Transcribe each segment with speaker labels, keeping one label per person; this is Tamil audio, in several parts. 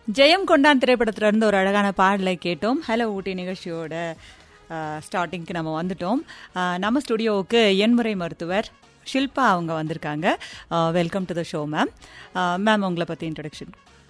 Speaker 1: ஜெயம் கொண்டான் திரைப்படத்துல இருந்து ஒரு அழகான பாடலை கேட்டோம் ஹலோ ஊட்டி நிகழ்ச்சியோட ஸ்டார்டிங்க்கு நம்ம வந்துட்டோம் அஹ், நம்ம ஸ்டுடியோவுக்கு எண்முறை மருத்துவர் ஷில்பா அவங்க வந்திருக்காங்க welcome to the show ma'am ma'am உங்களை பற்றி இன்ட்ரடக்ஷன்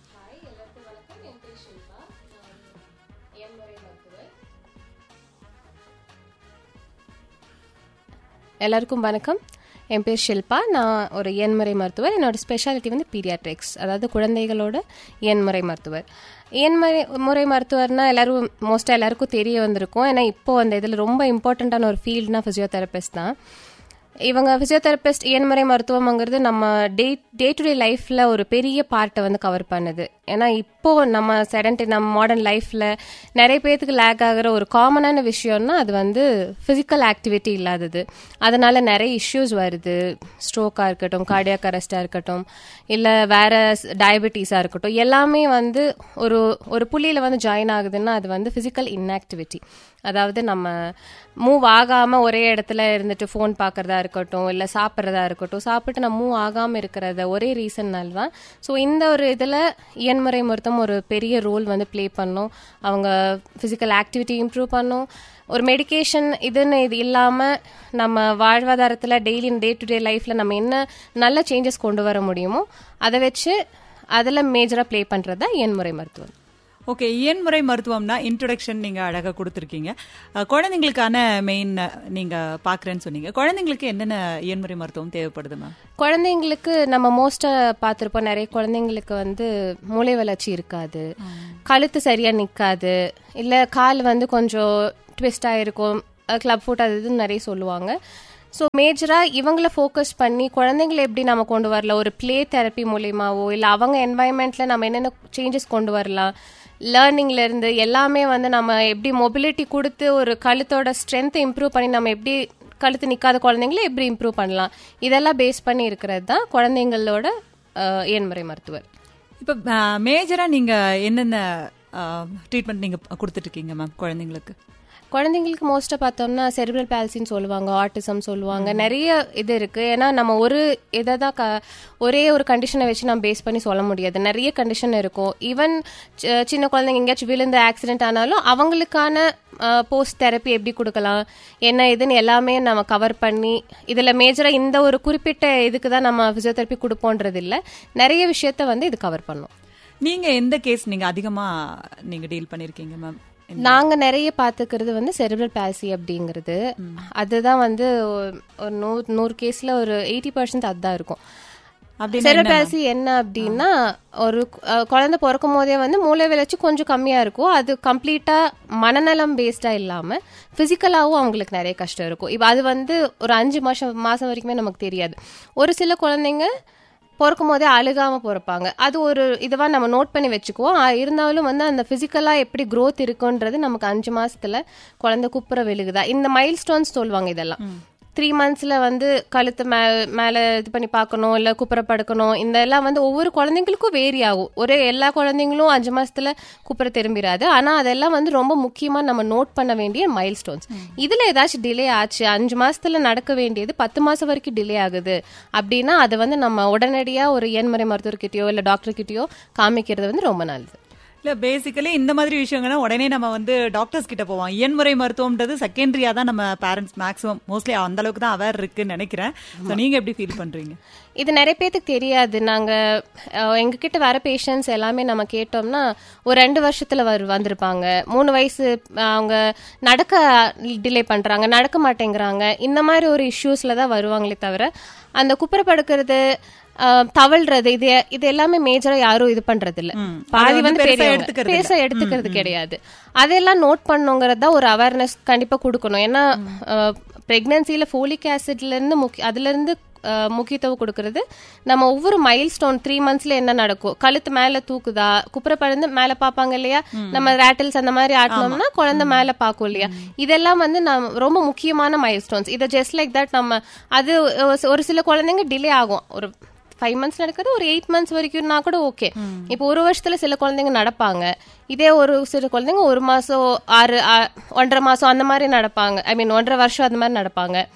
Speaker 2: எல்லாருக்கும் வணக்கம் என் பேர் ஷில்பா நான் ஒரு எண்முறை மருத்துவர் என்னோட ஸ்பெஷாலிட்டி வந்து பீடியாட்ரிக்ஸ் அதாவது குழந்தைகளோட எண்முறை மருத்துவர் எண்முறை முறை மருத்துவர்னா எல்லாரும் மோஸ்ட்டாக எல்லாருக்கும் தெரிய வந்திருக்கும் ஏன்னா இப்போ அந்த இதில் ரொம்ப இம்பார்ட்டண்ட்டான ஒரு ஃபீல்ட்னா ஃபிசியோதெரபிஸ்ட் தான் இவங்க ஃபிசியோதெரபிஸ்ட் இயன்முறை மருத்துவம்ங்கிறது நம்ம டே டே டு டே லைஃப்பில் ஒரு பெரிய பார்ட்டை வந்து கவர் பண்ணுது ஏன்னா இப்போ நம்ம செடன்ட் நம்ம மாடர்ன் லைஃப்பில் நிறைய பேர்த்துக்கு லேக் ஆகிற ஒரு காமனான விஷயம்னா அது வந்து ஃபிசிக்கல் ஆக்டிவிட்டி இல்லாதது அதனால நிறைய இஷ்யூஸ் வருது ஸ்ட்ரோக்காக இருக்கட்டும் கார்டியாக் அரெஸ்டாக இருக்கட்டும் இல்லை வேற டயபெட்டிஸாக இருக்கட்டும் எல்லாமே வந்து ஒரு ஒரு புள்ளியில் வந்து ஜாயின் ஆகுதுன்னா அது வந்து ஃபிசிக்கல் இன்ஆக்டிவிட்டி அதாவது நம்ம மூவ் ஆகாமல் ஒரே இடத்துல இருந்துட்டு ஃபோன் பார்க்கறதா இருக்கட்டும் இல்லை சாப்பிட்றதா இருக்கட்டும் சாப்பிட்டு நம்ம மூவ் ஆகாமல் இருக்கிறத ஒரே ரீசன்னால தான் ஸோ இந்த ஒரு இதில் இயன்முறை மருத்துவம் ஒரு பெரிய ரோல் வந்து ப்ளே பண்ணும் அவங்க ஃபிசிக்கல் ஆக்டிவிட்டி இம்ப்ரூவ் பண்ணும் ஒரு மெடிகேஷன் இதுன்னு இது இல்லாமல் நம்ம வாழ்வாதாரத்தில் டெய்லி டே டு டே லைஃப்பில் நம்ம என்ன நல்ல சேஞ்சஸ் கொண்டு வர முடியுமோ அதை வச்சு அதில் மேஜராக ப்ளே பண்ணுறது தான் இயன்முறை மருத்துவம்
Speaker 1: ஓகே இயன்முறை மருத்துவம்னா இன்ட்ரடக்ஷன் நீங்க அழகா கொடுத்துருக்கீங்க அஹ், குழந்தைங்களுக்கான மெயின் நீங்க பாக்குறேன்னு சொன்னீங்க குழந்தைங்களுக்கு என்னென்ன இயன்முறை மருத்துவம் தேவைப்படுது மேம்
Speaker 2: குழந்தைங்களுக்கு நம்ம மோஸ்ட்டாக பார்த்துருப்போம் நிறைய குழந்தைங்களுக்கு வந்து மூளை வளர்ச்சி இருக்காது கழுத்து சரியாக நிற்காது இல்லை கால் வந்து கொஞ்சம் ட்விஸ்டாக இருக்கும் கிளப் ஃபுட் அது இதுன்னு நிறைய சொல்லுவாங்க ஸோ மேஜராக இவங்கள ஃபோக்கஸ் பண்ணி குழந்தைங்களை எப்படி நம்ம கொண்டு வரலாம் ஒரு ப்ளே தெரப்பி மூலியமாவோ இல்லை அவங்க என்வாயன்மெண்ட்டில் நம்ம என்னென்ன சேஞ்சஸ் கொண்டு வரலாம் லேர்னிங்ல இருந்து எல்லாமே வந்து நம்ம எப்படி மொபிலிட்டி கொடுத்து ஒரு கழுத்தோட ஸ்ட்ரென்த்தை இம்ப்ரூவ் பண்ணி நம்ம எப்படி கழுத்து நிற்காத குழந்தைங்கள எப்படி இம்ப்ரூவ் பண்ணலாம் இதெல்லாம் பேஸ் பண்ணி இருக்கிறது தான் குழந்தைங்களோட அஹ், இயன்முறை மருத்துவர்
Speaker 1: இப்போ மேஜரா நீங்க என்னென்ன ட்ரீட்மெண்ட் நீங்க கொடுத்துட்டு இருக்கீங்க மேம் குழந்தைங்களுக்கு
Speaker 2: குழந்தைங்களுக்கு மோஸ்ட்டாக பார்த்தோம்னா செரிப்ரல் பால்சின்னு சொல்லுவாங்க ஆட்டிசம் சொல்லுவாங்க நிறைய இது இருக்கு ஏன்னா நம்ம ஒரு இதை தான் க ஒரே ஒரு கண்டிஷனை வச்சு நம்ம பேஸ் பண்ணி சொல்ல முடியாது நிறைய கண்டிஷன் இருக்கும் ஈவன் சின்ன குழந்தைங்க எங்கேயாச்சும் விழுந்து ஆக்சிடென்ட் ஆனாலும் அவங்களுக்கான போஸ்ட் தெரப்பி எப்படி கொடுக்கலாம் என்ன இதுன்னு எல்லாமே நம்ம கவர் பண்ணி இதில் மேஜராக இந்த ஒரு குறிப்பிட்ட இதுக்கு தான் நம்ம ஃபிசியோதெரப்பி கொடுப்போன்றது இல்லை நிறைய விஷயத்த வந்து இது கவர் பண்ணும்
Speaker 1: நீங்க எந்த கேஸ் நீங்க அதிகமா நீங்க டீல் பண்ணிருக்கீங்க மேம்
Speaker 2: நாங்க நிறைய பாத்துக்கிறது வந்து செரிப்ரல் பால்சி அப்படிங்கிறது அதுதான் வந்து ஒரு- ஒரு நூறு நூறு கேஸ்ல ஒரு எயிட்டி பர்சன்ட் அதுதான் இருக்கும்
Speaker 1: அப்படின்னு
Speaker 2: செரிப்ரல் பால்சி என்ன அப்படின்னா ஒரு அஹ், குழந்தை பிறக்கும் போதே வந்து மூளை வளர்ச்சி கொஞ்சம் கம்மியா இருக்கும் அது கம்ப்ளீட்டா மனநலம் பேஸ்டா இல்லாம பிசிக்கலாவும் அவங்களுக்கு நிறைய கஷ்டம் இருக்கும் இப்போ அது வந்து ஒரு அஞ்சு மாசம் மாசம் வரைக்குமே நமக்கு தெரியாது ஒரு சில குழந்தைங்க பிறக்கும் போதே அழுகாம பிறப்பாங்க அது ஒரு இதுவா நம்ம நோட் பண்ணி வச்சுக்குவோம் ஆ, இருந்தாலும் வந்து அந்த பிசிக்கலா எப்படி growth இருக்குன்றது நமக்கு அஞ்சு மாசத்துல குழந்தை குப்புற விழுகுதா இந்த மைல் ஸ்டோன்ஸ் சொல்லுவாங்க இதெல்லாம் த்ரீ மந்த்ஸ்ல வந்து கழுத்து மே மேல இது பண்ணி பார்க்கணும் இல்ல குப்புற படுக்கணும் இந்த எல்லாம் வந்து ஒவ்வொரு குழந்தைங்களுக்கும் வேரி ஆகும் ஒரே எல்லா குழந்தைங்களும் அஞ்சு மாசத்துல குப்புற திரும்பிடாது ஆனா அதெல்லாம் வந்து ரொம்ப முக்கியமா நம்ம நோட் பண்ண வேண்டிய மைல் ஸ்டோன்ஸ் இதுல ஏதாச்சும் டிலே ஆச்சு அஞ்சு மாசத்துல நடக்க வேண்டியது பத்து மாசம் வரைக்கும் டிலே ஆகுது அப்படின்னா அதை வந்து நம்ம உடனடியா ஒரு எண்முறை மருத்துவர்கிட்டயோ இல்ல டாக்டர் கிட்டயோ காமிக்கிறது வந்து ரொம்ப நல்லது
Speaker 1: இல்ல பேசிக்கலி இந்த மாதிரி விஷயங்கள்னா உடனே நம்ம வந்து டாக்டர்ஸ் கிட்ட போவோம் இயன்முறை மருத்துவம்ன்றது செகண்டரியா தான் நம்ம பேரண்ட்ஸ் மேக்ஸிமம் மோஸ்ட்லி அந்த அளவுக்கு தான் அவேர் இருக்குன்னு நினைக்கிறேன் So, நீங்க எப்படி ஃபீல் பண்றீங்க
Speaker 2: இது நிறைய பேத்துக்கு தெரியாது நாங்க அஹ், எங்ககிட்ட வர பேஷண்ட்ஸ் எல்லாமே நம்ம கேட்டோம்னா ஒரு ரெண்டு வருஷத்துல வரு வந்திருப்பாங்க மூணு வயசு அஹ், அவங்க நடக்க டிலே பண்றாங்க நடக்க மாட்டேங்கிறாங்க இந்த மாதிரி ஒரு இஷ்யூஸ்ல தான் வருவாங்களே தவிர அந்த குப்புற படுக்கிறது அஹ், தவழ்றது இது இது எல்லாமே மேஜரா யாரும் இது பண்றது இல்ல பாதி
Speaker 1: வந்து
Speaker 2: வந்து
Speaker 1: பெருசா
Speaker 2: பெரியவங்க.
Speaker 1: எடுத்துக்கிறது
Speaker 2: பெருசா எடுத்துக்கிறது கிடையாது அதெல்லாம் நோட் பண்ணுங்கிறது தான் ஒரு அவேர்னஸ் கண்டிப்பா கொடுக்கணும் ஏன்னா பிரெக்னன்சில ஃபோலிக் ஆசிட்ல இருந்து முக்கிய அதுல இருந்து அஹ், முக்கியத்துவம் கொடுக்கறது நம்ம ஒவ்வொரு மைல் ஸ்டோன் த்ரீ மந்த்ஸ்ல என்ன நடக்கும் கழுத்து மேல தூக்குதா குப்புற பறந்து மேல பாப்பாங்க இல்லையா நம்ம ரேட்டில்ஸ் அந்த மாதிரி ஆட்டினோம்னா குழந்தை மேல பாக்கும் இல்லையா இதெல்லாம் வந்து நம்ம ரொம்ப முக்கியமான மைல் ஸ்டோன்ஸ் இதை ஜஸ்ட் லைக் தட் நம்ம அது ஒரு- ஒரு சில குழந்தைங்க டிலே ஆகும் ஒரு ஃபைவ் மந்த்ஸ் நடக்கிறது ஒரு எயிட் மந்த்ஸ் வரைக்கும்னா கூட ஓகே இப்போ ஒரு வருஷத்துல சில குழந்தைங்க நடப்பாங்க இதே ஒரு சில குழந்தைங்க ஒரு மாசம் ஆறு ஆ- ஒன்றரை மாசம் அந்த மாதிரி நடப்பாங்க ஐ மீன் ஒன்றரை வருஷம் அந்த மாதிரி நடப்பாங்க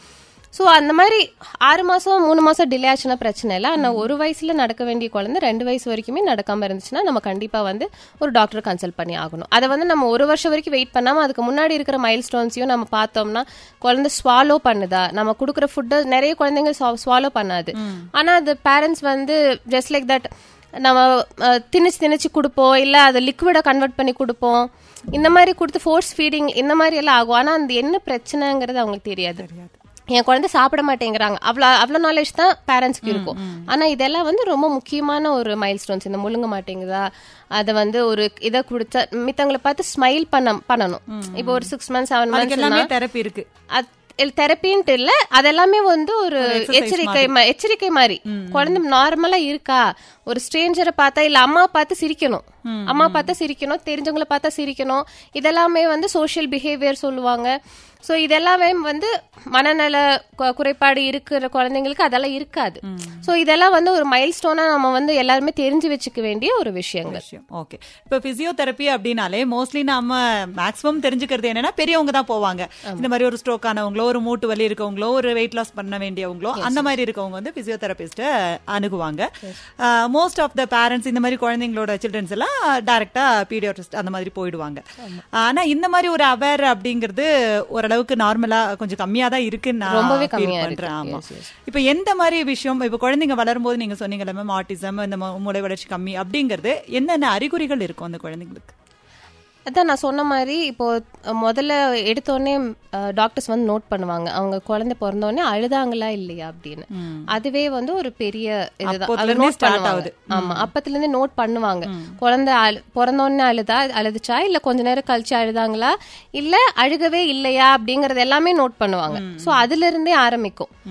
Speaker 2: ஸோ அந்த மாதிரி ஆறு மாசம் மூணு மாசம் டிலே ஆச்சுன்னா பிரச்சனை இல்லை ஆனால் ஒரு வயசுல நடக்க வேண்டிய குழந்தை ரெண்டு வயசு வரைக்குமே நடக்காம இருந்துச்சுன்னா நம்ம கண்டிப்பா வந்து ஒரு டாக்டர் கன்சல்ட் பண்ணி ஆகணும் அதை வந்து நம்ம ஒரு வருஷம் வரைக்கும் வெயிட் பண்ணாம அதுக்கு முன்னாடி இருக்கிற மைல் ஸ்டோன்ஸையும் நம்ம பார்த்தோம்னா குழந்தை ஸ்வாலோ பண்ணுதா நம்ம கொடுக்குற ஃபுட்டை நிறைய குழந்தைங்க ஸ்வாலோ பண்ணாது ஆனா அது பேரண்ட்ஸ் வந்து ஜஸ்ட் லைக் தட் நம்ம அஹ், திணிச்சு திணிச்சு கொடுப்போம் இல்ல அதை லிக்விடை கன்வெர்ட் பண்ணி கொடுப்போம் இந்த மாதிரி கொடுத்து ஃபோர்ஸ் ஃபீடிங் இந்த மாதிரி எல்லாம் ஆகும் ஆனா அந்த என்ன பிரச்சனைங்கிறது அவங்களுக்கு தெரியாது என் குழந்தை சாப்பிட மாட்டேங்கிறாங்க அவ்வளோ அவ்வளோ நாலேஜ் தான் பேரண்ட்ஸ்க்கு இருக்கும் ஆனா இதெல்லாம் வந்து ரொம்ப முக்கியமான ஒரு மைல் ஸ்டோன்ஸ் இந்த முழுங்க மாட்டேங்குதா அதை வந்து ஒரு இதை கொடுத்தா மித்தவங்களை பார்த்து ஸ்மைல் பண்ண பண்ணணும் இப்போ ஒரு சிக்ஸ் மந்த்ஸ் செவன்
Speaker 1: அதுக்கு
Speaker 2: மந்த்ஸ்
Speaker 1: எல்லாமே தெரப்பி இருக்கு
Speaker 2: தெரப்பின்ட்டு இல்ல அதெல்லாமே வந்து ஒரு எச்சரிக்கை ம- எச்சரிக்கை மாதிரி குழந்தை நார்மலா இருக்கா ஒரு ஸ்ட்ரேஞ்சரை பார்த்தா இல்ல அம்மா பார்த்து சிரிக்கணும் அம்மா பார்த்தா சிரிக்கணும் தெரிஞ்சவங்கள பார்த்தா சிரிக்கணும் இதெல்லாமே வந்து சோஷியல் பிஹேவியர் சொல்லுவாங்க சோ இதெல்லாமே வந்து மனநல கு- குறைபாடு இருக்கிற குழந்தைங்களுக்கு அதெல்லாம் இருக்காது சோ இதெல்லாம் வந்து ஒரு மைல் ஸ்டோனா நம்ம வந்து எல்லாருமே தெரிஞ்சு வச்சுக்க வேண்டிய ஒரு விஷயங்கள்
Speaker 1: விஷயம் ஓகே இப்போ பிசியோதெரப்பி அப்படின்னாலே மோஸ்ட்லி நாம மேக்ஸிமம் தெரிஞ்சுக்கிறது என்னன்னா பெரியவங்க தான் போவாங்க இந்த மாதிரி ஒரு ஸ்ட்ரோக் ஆனவங்களோ ஒரு மூட்டு வலி இருக்கவங்களோ ஒரு வெயிட் லாஸ் பண்ண வேண்டியவங்களோ அந்த மாதிரி இருக்கவங்க வந்து பிசியோதெரபிஸ்ட அணுகுவாங்க மோஸ்ட் ஆஃப் த பேரண்ட்ஸ் இந்த மாதிரி குழந்தைங்களோட சில்ட்ரன்ஸ் எல்லாம் டைரக்டா பீடியாட்ரிஸ்ட் அந்த மாதிரி போயிடுவாங்க ஆனா இந்த மாதிரி ஒரு அவேர் அப்படிங்கிறது ஓரளவுக்கு நார்மலா கொஞ்சம் கம்மியா தான் இருக்குன்னு நான்
Speaker 2: ரொம்பவே
Speaker 1: feel
Speaker 2: கம்மியா இருக்கு.
Speaker 1: பண்றேன் ஆமா
Speaker 2: Yes, yes.
Speaker 1: இப்ப எந்த மாதிரி விஷயம் இப்ப குழந்தைங்க வளரும்போது நீங்க சொன்னீங்கல்ல மேம் ஆட்டிசம் இந்த மு- மூளை வளர்ச்சி கம்மி அப்படிங்கிறது என்னென்ன அறிகுறிகள் இருக்கும் அந்த குழந்தைங்களுக்கு
Speaker 2: அதான் நான் சொன்ன மாதிரி இப்போ அஹ், முதல்ல எடுத்தோடனே டாக்டர்ஸ் வந்து நோட் பண்ணுவாங்க அவங்க குழந்தை பிறந்தோடனே அழுதாங்களா இல்லையா அப்படின்னு அதுவே வந்து ஒரு பெரிய இதுதான்
Speaker 1: அப்போத்துல
Speaker 2: அதை
Speaker 1: இருந்தே
Speaker 2: நோட்
Speaker 1: start
Speaker 2: பண்ணுவாங்க
Speaker 1: ஆகுது.
Speaker 2: ஆமா அப்பத்துல இருந்து நோட் பண்ணுவாங்க குழந்தை அழு- பிறந்தோடனே அழுதா அழுதுச்சா இல்ல கொஞ்ச நேரம் கழிச்சு அழுதாங்களா இல்ல அழுகவே இல்லையா அப்படிங்கறது எல்லாமே நோட் பண்ணுவாங்க சோ அதுல இருந்தே ஆரம்பிக்கும்